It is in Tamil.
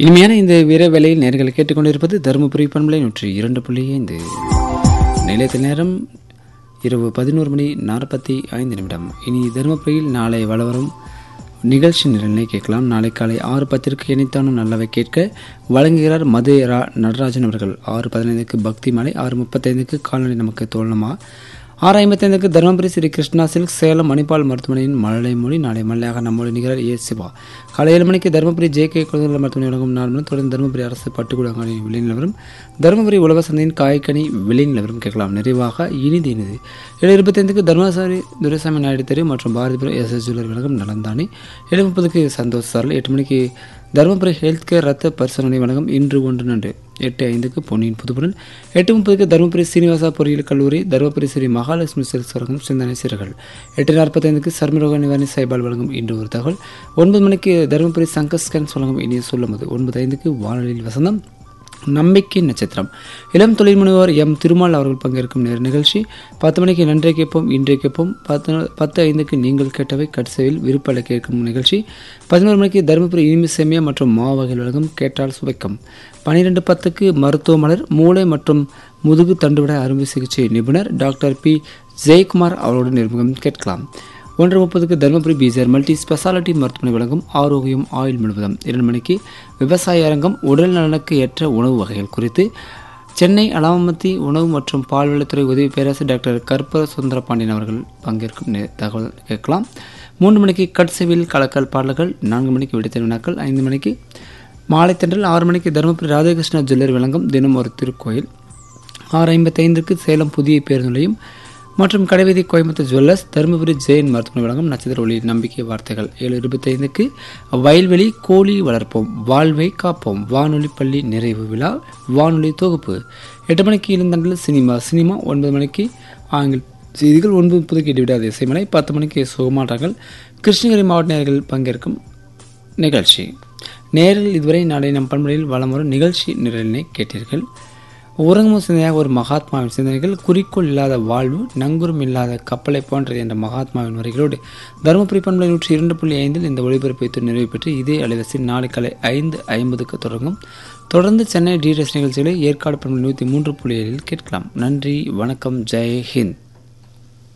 இனிமையான இந்த வீர வேலையில் நேர்களை கேட்டுக்கொண்டிருப்பது தருமபுரி பண்பலை நூற்றி இரண்டு புள்ளி ஐந்து நிலையத்த நேரம் இரவு பதினோரு மணி நாற்பத்தி ஐந்து நிமிடம் இனி தருமபுரியில் நாளை வளவரும் நிகழ்ச்சி நிரலை கேட்கலாம் நாளை காலை ஆறு பத்திற்கு இணைத்தானும் நல்லவை கேட்க வழங்குகிறார் மது ரா நடராஜன் அவர்கள் ஆறு பதினைந்துக்கு பக்தி மாலை ஆறு முப்பத்தைந்துக்கு கால்நடை நமக்கு தோழமா ஆறு ஐம்பத்தைந்துக்கு தருமபுரி ஸ்ரீ கிருஷ்ணா சில்க் சேலம் மணிப்பால் மருத்துவமனையின் மழலை மொழி நாளை மல்லையாக நம்மோடு நிகழர் ஏ சிவா காலை ஏழு மணிக்கு தருமபுரி ஜே கே குழந்தைகள் மருத்துவமனை வழங்கும் நாலு மணி தொடர்ந்து தருமபுரி அரசு பட்டுக்கூடங்கானி விலை நிலவரம் தருமபுரி உழவர் சந்தையின் காய்கனி விலை நிலவரம் கேட்கலாம் நிறைவாக இனிது இனிது ஏழு இருபத்தைந்துக்கு தர்மசாரி துரைசாமி நாயுடு தெரு மற்றும் பாரதிபுரம் எஸ் எஸ் ஜுவல்லர் வழங்கும் நலந்தானி ஏழு முப்பதுக்கு சந்தோஷ் சாரல் எட்டு மணிக்கு தருமபுரி ஹெல்த் கேர் ரத்த பரிசோதனை வழங்கும் இன்று ஒன்று நன்று எட்டு ஐந்துக்கு பொன்னியின் புதுப்புடன் எட்டு முப்பதுக்கு தருமபுரி சீனிவாசா பொறியியல் கல்லூரி தருமபுரி ஸ்ரீ மகாலட்சுமி செல்ஸ் வழங்கும் சிந்தனை சீரர்கள் எட்டு நாற்பத்தைந்துக்கு சர்மரோக நிவாரணி சைபால் வழங்கும் இன்று ஒரு தகவல் ஒன்பது மணிக்கு தருமபுரி சங்கர் ஸ்கேன்ஸ் வழங்கும் இனிய சொல்லும்போது ஒன்பது ஐந்துக்கு வானொலியில் வசந்தம் நம்பிக்கை நட்சத்திரம் இளம் தொழில் முனைவோர் எம் திருமால் அவர்கள் பங்கேற்கும் நேர நிகழ்ச்சி பத்து மணிக்கு நன்றை கேட்போம் இன்றை கேட்போம் பத்து பத்து ஐந்துக்கு நீங்கள் கேட்டவை கட்சையில் விருப்பலை கேட்கும் நிகழ்ச்சி பதினோரு மணிக்கு தருமபுரி இனிமை சேமியா மற்றும் மாவு வகைகள் வழங்கும் கேட்டால் சுவைக்கும் பன்னிரெண்டு பத்துக்கு மருத்துவ மலர் மூளை மற்றும் முதுகு தண்டுவிட அறுவை சிகிச்சை நிபுணர் டாக்டர் பி ஜெயக்குமார் அவரோடு நிர்முகம் கேட்கலாம் ஒன்று முப்பதுக்கு தருமபுரி பீசர் மல்டி ஸ்பெஷாலிட்டி மருத்துவமனை வழங்கும் ஆரோக்கியம் ஆயில் முழுவதும் இரண்டு மணிக்கு விவசாய அரங்கம் உடல் நலனுக்கு ஏற்ற உணவு வகைகள் குறித்து சென்னை அலாமத்தி உணவு மற்றும் பால்வளத்துறை உதவி பேராசிரியர் டாக்டர் கற்பக சுந்தர பாண்டியன் அவர்கள் பங்கேற்கும் நே- தகவல் கேட்கலாம் மூன்று மணிக்கு கட்செவில் கலக்கல் பாடல்கள் நான்கு மணிக்கு விடுத்த வினாக்கள் ஐந்து மணிக்கு மாலை தென்றல் ஆறு மணிக்கு தருமபுரி ராதாகிருஷ்ண ஜுவல்லர் வழங்கும் தினம் ஒரு திருக்கோயில் ஆறு ஐம்பத்தைந்துக்கு சேலம் புதிய பேருந்து நிலையம் மற்றும் கடைவீதி கோயம்புத்தூர் ஜுவல்லர்ஸ் தருமபுரி ஜெயின் மருத்துவமனை வழங்கும் நட்சத்திர ஒளி நம்பிக்கை வார்த்தைகள் ஏழு இருபத்தைந்துக்கு வயல்வெளி கோழி வளர்ப்போம் வாழ்வை காப்போம் வானொலி பள்ளி நிறைவு விழா வானொலி தொகுப்பு எட்டு மணிக்கு இளந்தண்டல் சினிமா சினிமா ஒன்பது மணிக்கு ஆங்கில செய்திகள் ஒன்பது முப்பதுக்கு இடைவிடாத இசைமலை பத்து மணிக்கு சுகமாட்டங்கள் கிருஷ்ணகிரி மாவட்ட நேயர்கள் பங்கேற்கும் நிகழ்ச்சி நேரில் இதுவரை நாளை நம் பண்புகளில் வளம் வரும் நிகழ்ச்சி நிரலினை கேட்டீர்கள் உறங்கும் சிந்தனையாக ஒரு மகாத்மாவின் சிந்தனைகள் குறிக்கோள் இல்லாத வாழ்வு நங்குரம் இல்லாத கப்பலை போன்றது என்ற மகாத்மாவின் வரிகளோடு தருமபுரி பண்பலை நூற்றி இரண்டு புள்ளி ஐந்தில் இந்த ஒளிபரப்பு நிறைவு பெற்று இதே அலைவரிசையில் நாளை காலை ஐந்து ஐம்பதுக்கு தொடங்கும் தொடர்ந்து சென்னை டிஎஸ் நிகழ்ச்சிகளை ஏற்காடு பண்பலை நூற்றி மூன்று புள்ளி ஏழில் கேட்கலாம் நன்றி வணக்கம் ஜெய் ஹிந்த்